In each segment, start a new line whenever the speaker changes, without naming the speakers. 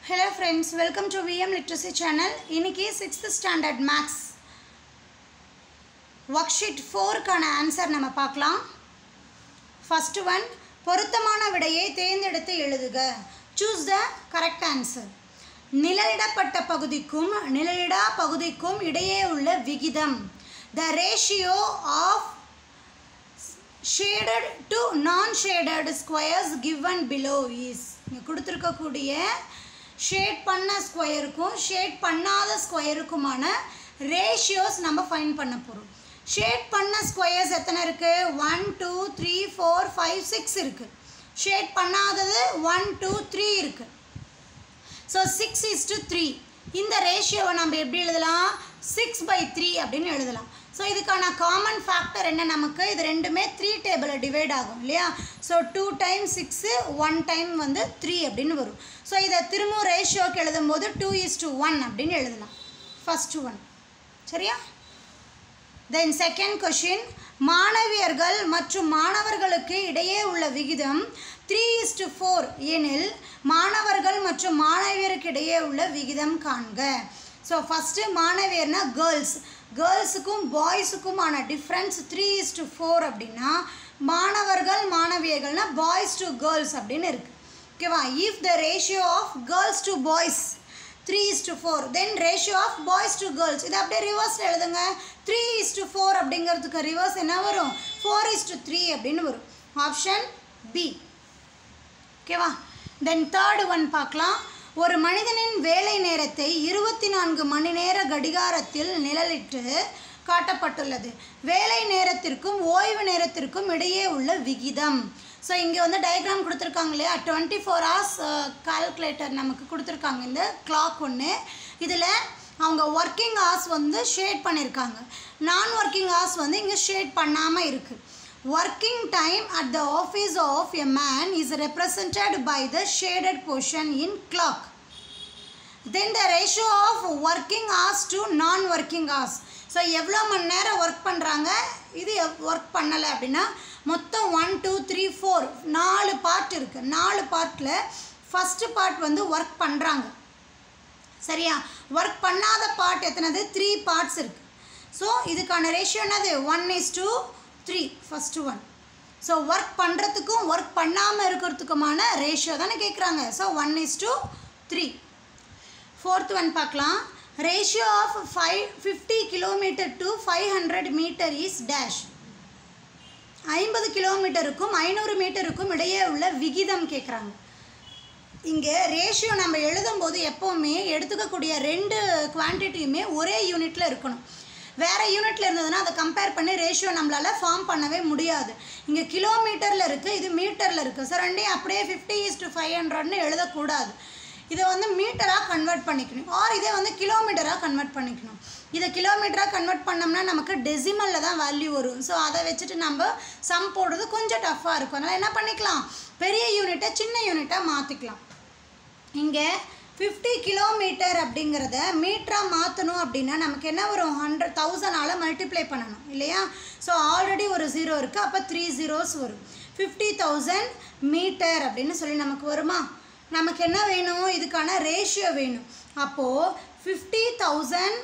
Hello friends welcome to VM literacy channel இன்னைக்கு sixth standard maths work sheet ஃபோருக்கான answer நம்ம பார்க்கலாம் first one பொருத்தமான விடையை தேர்ந்தெடுத்து எழுதுக சூஸ் த கரெக்ட் ஆன்சர் நிழலிடப்பட்ட பகுதிக்கும் நிழலிடா பகுதிக்கும் இடையே உள்ள விகிதம் the ratio of shaded to non shaded squares given below is இங்கே கொடுத்துருக்கக்கூடிய ஷேட் பண்ண ஸ்கொயருக்கும் ஷேட் பண்ணாத ஸ்கொயருக்குமான ரேஷியோஸ் நம்ம ஃபைன் பண்ண போகிறோம் ஷேட் பண்ண ஸ்கொயர்ஸ் எத்தனை இருக்குது one two three four five six இருக்குது ஷேட் பண்ணாதது ஒன் டூ த்ரீ இருக்குது so six is to three இந்த ரேஷியோவை நம்ம எப்படி எழுதலாம் சிக்ஸ் பை த்ரீ அப்படின்னு எழுதலாம் ஸோ இதுக்கான காமன் ஃபேக்டர் என்ன நமக்கு இது ரெண்டுமே த்ரீ டேபிளில் டிவைட் ஆகும் இல்லையா so two time six one time வந்து த்ரீ அப்படின்னு வரும் ஸோ இதை திரும்பவும் ரேஷியோக்கு எழுதும்போது டூ இஸ் டு ஒன் அப்படின்னு எழுதலாம் ஃபஸ்ட்டு ஒன் சரியா தென் செகண்ட் கொஷின் மாணவியர்கள் மற்றும் மாணவர்களுக்கு இடையே உள்ள விகிதம் த்ரீ இஸ் டு ஃபோர் எனில் மாணவர்கள் மற்றும் மாணவியருக்கு இடையே உள்ள விகிதம் காண்க ஸோ ஃபஸ்ட்டு மாணவியர்னா கேர்ள்ஸ் கேர்ள்ஸுக்கும் பாய்ஸுக்குமான difference three is to four அப்படின்னா மாணவர்கள் மாணவியர்கள்னா பாய்ஸ் டு கேர்ள்ஸ் அப்படின்னு இருக்குது ஓகேவா if the ratio of girls to boys three is to four then ratio of boys to girls இது அப்படியே ரிவர்ஸில் எழுதுங்க த்ரீ இஸ் டு ஃபோர் அப்படிங்கிறதுக்கு ரிவர்ஸ் என்ன வரும் ஃபோர் இஸ் டு த்ரீ அப்படின்னு வரும் ஆப்ஷன் பி ஓகேவா தென் தேர்டு ஒன் பார்க்கலாம் ஒரு மனிதனின் வேலை நேரத்தை இருபத்தி நான்கு மணி நேர கடிகாரத்தில் நிழலிட்டு காட்டப்பட்டுள்ளது வேலை நேரத்திற்கும் ஓய்வு நேரத்திற்கும் இடையே உள்ள விகிதம் ஸோ இங்கே வந்து டயக்ராம் கொடுத்துருக்காங்க இல்லையா டுவெண்ட்டி ஃபோர் ஹவர்ஸ் கால்குலேட்டர் நமக்கு கொடுத்துருக்காங்க இந்த கிளாக் ஒன்று இதில் அவங்க ஒர்க்கிங் ஹவர்ஸ் வந்து ஷேட் பண்ணியிருக்காங்க நான் ஒர்க்கிங் ஹவர்ஸ் வந்து இங்கே ஷேட் பண்ணாமல் இருக்குது working time at the office of a man is represented by the shaded portion in clock then the ratio of working hours to non working hours so எவ்வளோ மணி நேரம் work பண்ணுறாங்க இது work பண்ணலை அப்படின்னா மொத்தம் ஒன் டூ த்ரீ ஃபோர் நாலு part இருக்குது நாலு பார்ட்டில் ஃபஸ்ட்டு பார்ட் வந்து ஒர்க் பண்ணுறாங்க சரியா ஒர்க் பண்ணாத பார்ட் எத்தனது த்ரீ பார்ட்ஸ் இருக்குது ஸோ இதுக்கான ரேஷியோ என்னது one is to three first one so work பண்ணுறதுக்கும் ஒர்க் பண்ணாமல் இருக்கிறதுக்குமான ரேஷியோ தானே கேட்குறாங்க so one is to three fourth one பார்க்கலாம் ratio of five fifty kilometre to five hundred metre is dash ஐம்பது கிலோமீட்டருக்கும் ஐநூறு மீட்டருக்கும் இடையே உள்ள விகிதம் கேட்குறாங்க இங்கே ரேஷியோ நம்ம எழுதும்போது எப்போவுமே எடுத்துக்கக்கூடிய ரெண்டு குவான்டிட்டியுமே ஒரே யூனிட்டில் இருக்கணும் வேறு யூனிட்டில் இருந்ததுன்னா அதை கம்பேர் பண்ணி ரேஷியோ நம்மளால் ஃபார்ம் பண்ணவே முடியாது இங்கே கிலோமீட்டரில் இருக்குது இது மீட்டரில் இருக்குது ஸோ ரெண்டையும் அப்படியே ஃபிஃப்டி இஸ் டு ஃபைவ் ஹண்ட்ரட்னு எழுதக்கூடாது இதை வந்து மீட்டராக கன்வெர்ட் பண்ணிக்கணும் ஆர் இதை வந்து கிலோமீட்டராக கன்வெர்ட் பண்ணிக்கணும் இதை கிலோமீட்டராக கன்வெர்ட் பண்ணோம்னா நமக்கு டெசிமலில் தான் வேல்யூ வரும் ஸோ அதை வச்சுட்டு நம்ம சம் போடுறது கொஞ்சம் டஃப்பாக இருக்கும் அதனால் என்ன பண்ணிக்கலாம் பெரிய யூனிட்டை சின்ன யூனிட்டாக மாற்றிக்கலாம் இங்கே ஃபிஃப்டி கிலோமீட்டர் அப்படிங்கிறத மீட்டராக மாற்றணும் அப்படின்னா நமக்கு என்ன வரும் ஹண்ட்ரட் தௌசண்டால் மல்டிப்ளை பண்ணணும் இல்லையா ஸோ ஆல்ரெடி ஒரு ஜீரோ இருக்குது அப்போ த்ரீ ஜீரோஸ் வரும் ஃபிஃப்டி தௌசண்ட் மீட்டர் அப்படின்னு சொல்லி நமக்கு வருமா நமக்கு என்ன வேணும் இதுக்கான ரேஷியோ வேணும் அப்போது fifty thousand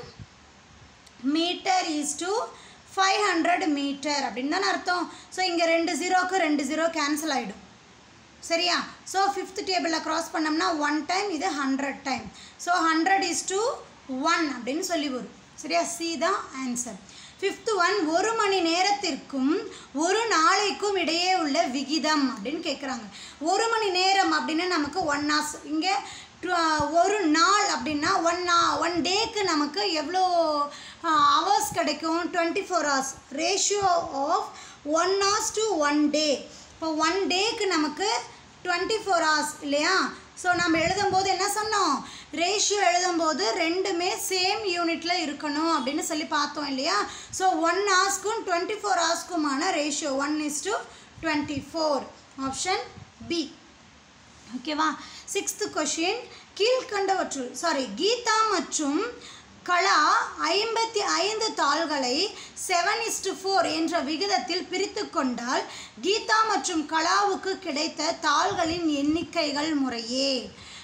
metre is to five hundred metre அப்படின்னு தானே அர்த்தம் ஸோ இங்கே ரெண்டு ஜீரோக்கு ரெண்டு ஜீரோ கேன்சல் ஆகிடும் சரியா ஸோ ஃபிஃப்த் டேபிளில் க்ராஸ் பண்ணோம்னா ஒன் டைம் இது hundred time so hundred is to one அப்படின்னு சொல்லி வரும் சரியா சி தான் ஆன்சர் ஃபிஃப்த்து ஒன் ஒரு மணி நேரத்திற்கும் ஒரு நாளைக்கும் இடையே உள்ள விகிதம் அப்படின்னு கேட்குறாங்க ஒரு மணி நேரம் அப்படின்னா நமக்கு ஒன் ஹார்ஸ் இங்கே ஒரு நாள் அப்படின்னா ஒன் ஒன் டேக்கு நமக்கு எவ்வளோ ஹவர்ஸ் கிடைக்கும் twenty four hours ratio of one hours to one day இப்போ ஒன் டேக்கு நமக்கு டுவெண்ட்டி ஃபோர் ஹவர்ஸ் இல்லையா ஸோ நம்ம எழுதும்போது என்ன சொன்னோம் ரேஷியோ எழுதும்போது ரெண்டுமே சேம் யூனிட்டில் இருக்கணும் அப்படின்னு சொல்லி பார்த்தோம் இல்லையா ஸோ ஒன் ஹவர்ஸ்க்கும் டுவெண்ட்டி ஃபோர் ஹவர்ஸ்க்குமான ratio one is to twenty four option B ஓகேவா சிக்ஸ்த்து கொஷின் கீழ்கண்டவற்றுள் சாரி கீதா மற்றும் கலா ஐம்பத்தி ஐந்து தாள்களை செவன் இஸ்டு ஃபோர் என்ற விகிதத்தில் பிரித்து கொண்டால் கீதா மற்றும் கலாவுக்கு கிடைத்த தாள்களின் எண்ணிக்கைகள் முறையே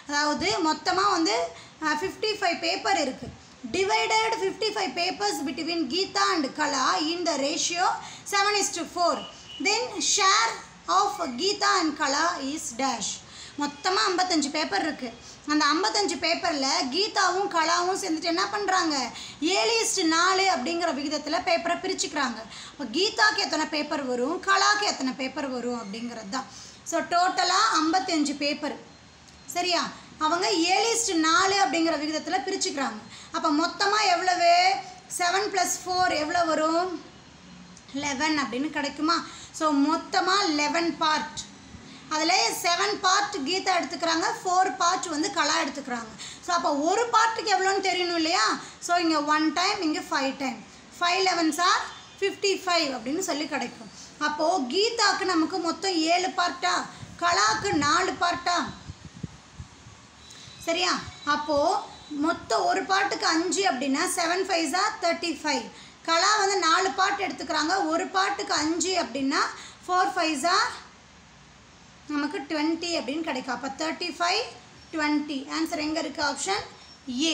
அதாவது மொத்தமாக வந்து ஃபிஃப்டி ஃபைவ் பேப்பர் இருக்குது divided 55 papers between Geeta and Kala in the ratio 7 is to 4. Then share of Geeta and Kala is dash. மொத்தமாக ஐம்பத்தஞ்சு பேப்பர் இருக்குது அந்த ஐம்பத்தஞ்சு பேப்பரில் கீதாவும் கலாவும் சேர்ந்துட்டு என்ன பண்ணுறாங்க ஏழு இஸ்டு நாலு அப்படிங்கிற விகிதத்தில் பேப்பரை பிரிச்சுக்கிறாங்க அப்போ கீதாக்கு எத்தனை பேப்பர் வரும் கலாக்கு எத்தனை பேப்பர் வரும் அப்படிங்கிறது தான் ஸோ டோட்டலாக ஐம்பத்தஞ்சு பேப்பர் சரியா அவங்க ஏழு இஸ்டு நாலு அப்படிங்கிற விகிதத்தில் பிரிச்சுக்கிறாங்க அப்போ மொத்தமாக எவ்வளவு செவன் ப்ளஸ் ஃபோர் எவ்வளோ வரும் லெவன் அப்படின்னு கிடைக்குமா ஸோ மொத்தமாக லெவன் பார்ட் அதில் செவன் பார்ட் கீதா எடுத்துக்கிறாங்க ஃபோர் பார்ட் வந்து கலா எடுத்துக்கிறாங்க ஸோ அப்போ ஒரு பார்ட்டுக்கு எவ்வளோன்னு தெரியணும் இல்லையா ஸோ இங்கே ஒன் டைம் இங்கே five time five elevens are fifty five அப்படின்னு சொல்லி கிடைக்கும் அப்போது கீதாக்கு நமக்கு மொத்தம் ஏழு பார்ட்டா கலாக்கு நாலு பார்ட்டா சரியா அப்போது மொத்தம் ஒரு பாட்டுக்கு அஞ்சு அப்படின்னா செவன் ஃபைவ்ஸா தேர்ட்டி ஃபைவ் கலா வந்து நாலு பாட்டு எடுத்துக்கிறாங்க ஒரு பாட்டுக்கு அஞ்சு அப்படின்னா ஃபோர் ஃபைவ்ஸா நமக்கு டுவெண்ட்டி அப்படின்னு கிடைக்கும் அப்போ தேர்ட்டி ஃபைவ் டுவெண்ட்டி ஆன்சர் எங்கே இருக்குது ஆப்ஷன் ஏ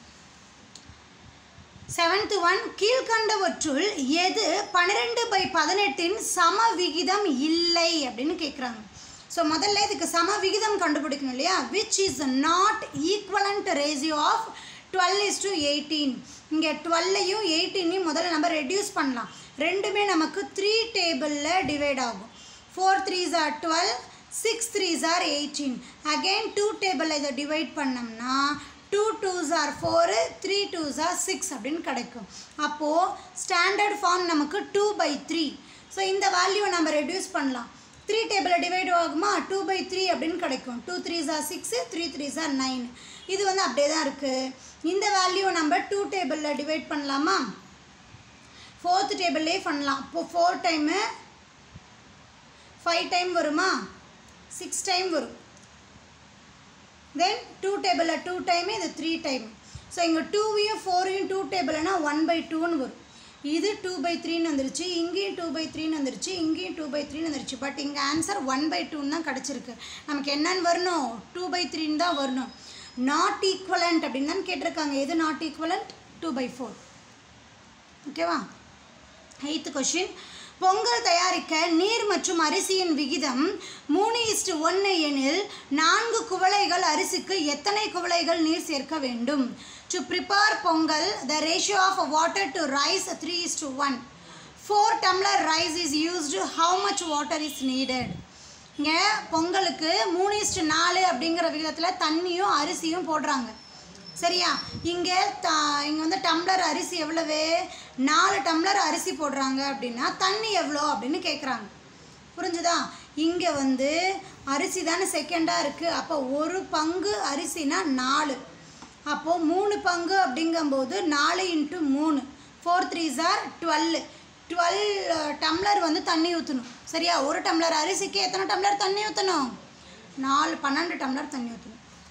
செவன்த் ஒன் கீழ்கண்டவற்றுள் எது பன்னிரெண்டு பை பதினெட்டின் சம விகிதம் இல்லை அப்படின்னு கேட்குறாங்க ஸோ முதல்ல இதுக்கு சம விகிதம் கண்டுபிடிக்கணும் இல்லையா which is not equivalent ratio of twelve is to eighteen இங்கே டுவெல்லையும் எயிட்டீனையும் முதல்ல நம்ம ரெடியூஸ் பண்ணலாம் ரெண்டுமே நமக்கு த்ரீ டேபிளில் டிவைட் ஆகும் four threes are twelve six threes are eighteen again two டேபிளில் இதை டிவைட் பண்ணோம்னா two twos are four three twos are six அப்படின்னு கிடைக்கும் அப்போது ஸ்டாண்டர்ட் ஃபார்ம் நமக்கு டூ பை த்ரீ ஸோ இந்த வேல்யூவை நம்ம ரெடியூஸ் பண்ணலாம் த்ரீ டேபிளில் டிவைட் ஆகுமா டூ பை த்ரீ அப்படின்னு கிடைக்கும் two threes are six three threes are nine இது வந்து அப்படியே தான் இருக்குது இந்த வேல்யூவை நம்ம டூ டேபிளில் டிவைட் பண்ணலாமா ஃபோர்த் டேபிள்லேயே பண்ணலாம் இப்போது ஃபோர் டைமு ஃபைவ் டைம் வருமா சிக்ஸ் டைம் வரும் தென் டூ டேபிளில் டூ டைமு இது த்ரீ டைம் ஸோ இங்கே டூவையும் ஃபோரையும் டூ டேபிள்னா ஒன் பை டூன்னு வரும் இது டூ பை த்ரீன்னு வந்துருச்சு இங்கேயும் டூ பை த்ரீன்னு வந்துருச்சு இங்கேயும் டூ பை த்ரீன்னு வந்துருச்சு பட் இங்கே ஆன்சர் ஒன் பை டூன்னு தான் கிடச்சிருக்கு நமக்கு என்னன்னு வரணும் டூ பை த்ரீன்னு தான் வரணும் நாட் ஈக்குவலண்ட் அப்படின்னு தான் கேட்டிருக்காங்க எது not equivalent two by four ஓகேவா எய்த்து கொஷின் பொங்கல் தயாரிக்க நீர் மற்றும் அரிசியின் விகிதம் மூணு இஸ்டு ஒன்று எனில் நான்கு குவளைகள் அரிசிக்கு எத்தனை குவளைகள் நீர் சேர்க்க வேண்டும் to prepare Pongal the ratio of water to rice three is to one four tumbler rice is used how much water is needed இங்கே பொங்கலுக்கு மூணு இஸ்டு நாலு அப்படிங்கிற விகிதத்தில் தண்ணியும் அரிசியும் போடுறாங்க சரியா இங்கே த இங்கே வந்து டம்ளர் அரிசி எவ்வளவு நாலு டம்ளர் அரிசி போடுறாங்க அப்படின்னா தண்ணி எவ்வளோ அப்படின்னு கேட்குறாங்க புரிஞ்சுதா இங்கே வந்து அரிசி தானே செகண்டாக இருக்குது அப்போ ஒரு பங்கு அரிசினா நாலு அப்போது மூணு பங்கு அப்படிங்கும்போது நாலு இன்ட்டு மூணு four three are twelve twelve tumbler வந்து தண்ணி ஊற்றணும் சரியா ஒரு டம்ளர் அரிசிக்கு எத்தனை டம்ளர் தண்ணி ஊற்றணும் நாலு பன்னெண்டு டம்ளர் தண்ணி ஊற்றணும்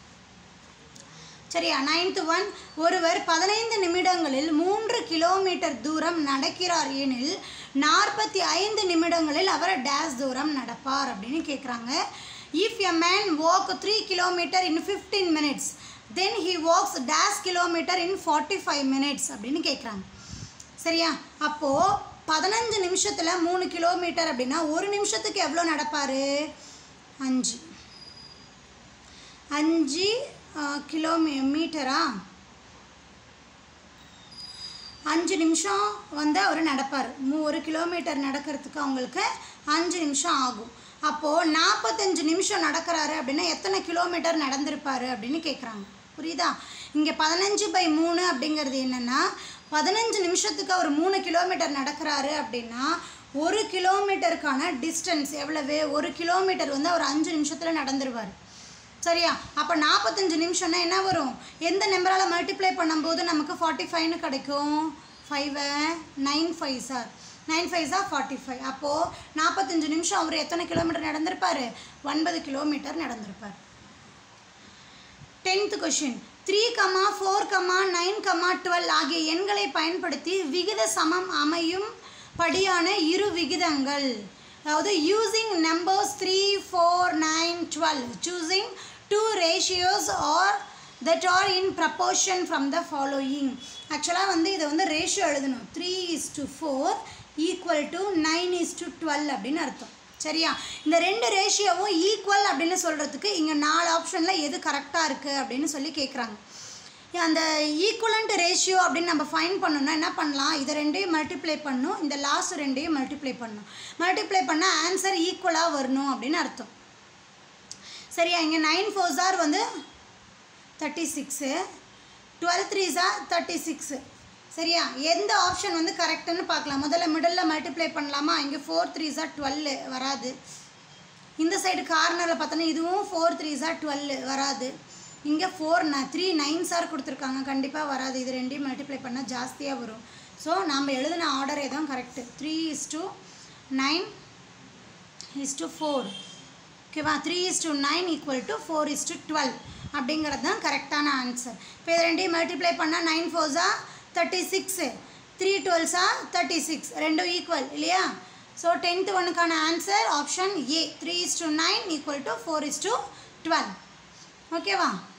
சரியா நைன்த் ஒன் ஒருவர் பதினைந்து நிமிடங்களில் மூன்று கிலோமீட்டர் தூரம் நடக்கிறார் எனில் நாற்பத்தி ஐந்து நிமிடங்களில் அவர் டேஸ் தூரம் நடப்பார் அப்படின்னு கேட்குறாங்க if a man walk three kilometre in fifteen minutes then he walks days kilometre in forty five minutes அப்படின்னு கேட்குறாங்க சரியா அப்போது பதினஞ்சு நிமிஷத்தில் மூணு கிலோமீட்டர் அப்படின்னா ஒரு நிமிஷத்துக்கு எவ்வளோ நடப்பார் அஞ்சு அஞ்சு கிலோமீ மீட்டரா அஞ்சு நிமிஷம் வந்து அவர் நடப்பார் மூ ஒரு கிலோமீட்டர் நடக்கிறதுக்கு அவங்களுக்கு அஞ்சு நிமிஷம் ஆகும் அப்போது நாற்பத்தஞ்சு நிமிஷம் நடக்கிறாரு அப்படின்னா எத்தனை கிலோமீட்டர் நடந்திருப்பாரு அப்படின்னு கேட்குறாங்க புரியுதா இங்கே பதினஞ்சு பை மூணு அப்படிங்கிறது என்னென்னா பதினஞ்சு நிமிஷத்துக்கு அவர் மூணு கிலோமீட்டர் நடக்கிறாரு அப்படின்னா ஒரு கிலோமீட்டருக்கான டிஸ்டன்ஸ் எவ்வளவு ஒரு கிலோமீட்டர் வந்து அவர் அஞ்சு நிமிஷத்தில் நடந்துருவார் சரியா அப்போ நாற்பத்தஞ்சு நிமிஷம்னா என்ன வரும் எந்த நம்பரால் மல்டிப்ளை பண்ணும்போது நமக்கு ஃபார்ட்டி ஃபைவ்னு கிடைக்கும் five nine five are nine five are forty five அப்போது நாற்பத்தஞ்சு நிமிஷம் அவர் எத்தனை கிலோமீட்டர் நடந்திருப்பார் ஒன்பது கிலோமீட்டர் நடந்திருப்பார் tenth question three comma four comma nine comma twelve ஆகிய எண்களை பயன்படுத்தி விகித சமம் அமையும் படியான இரு விகிதங்கள் அதாவது using numbers three four nine twelve choosing two ratios are that are in proportion from the following ஆக்சுவலாக வந்து இதை வந்து ரேஷியோ எழுதணும் three is to four equal to nine is to twelve அப்படின்னு அர்த்தம் சரியா இந்த ரெண்டு ரேஷியோவும் ஈக்குவல் அப்படின்னு சொல்கிறதுக்கு இங்கே நாலு ஆப்ஷனில் எது கரெக்டாக இருக்குது அப்படின்னு சொல்லி கேட்குறாங்க அந்த ஈக்குவலண்ட் ரேஷியோ அப்படின்னு நம்ம ஃபைன் பண்ணணும்னா என்ன பண்ணலாம் இதை ரெண்டையும் மல்டிப்ளை பண்ணணும் இந்த லாஸ்ட் ரெண்டையும் மல்டிப்ளை பண்ணணும் மல்டிப்ளை பண்ணால் ஆன்சர் ஈக்குவலாக வரணும் அப்படின்னு அர்த்தம் சரியா இங்கே நைன் ஃபோர் ஜார் வந்து thirty six twelve three jar thirty six சரியா எந்த ஆப்ஷன் வந்து கரெக்டுன்னு பார்க்கலாம் முதல்ல மிடலில் மல்டிப்ளை பண்ணலாமா இங்கே ஃபோர் த்ரீ ஜார் டுவெல் வராது இந்த சைடு கார்னரில் பார்த்தோன்னா இதுவும் ஃபோர் த்ரீ ஜார் டுவெல் வராது இங்கே ஃபோர் ந த்ரீ நைன் சார் கொடுத்துருக்காங்க கண்டிப்பாக வராது இது ரெண்டையும் மல்டிப்ளை பண்ணால் ஜாஸ்தியாக வரும் ஸோ நம்ம எழுதின ஆர்டரே தான் correct three is to nine is to four ஓகேவா three is to nine equal to four is to twelve அப்படிங்கிறது தான் கரெக்டான ஆன்சர் இப்போ இது ரெண்டையும் மல்டிப்ளை பண்ணால் நைன் ஃபோர்ஸா தேர்ட்டி சிக்ஸு த்ரீ டுவெல்ஸா தேர்ட்டி சிக்ஸ் ரெண்டும் ஈக்குவல் இல்லையா ஸோ டென்த்து ஒன்றுக்கான answer option A three is to nine equal to four is to twelve ஓகேவா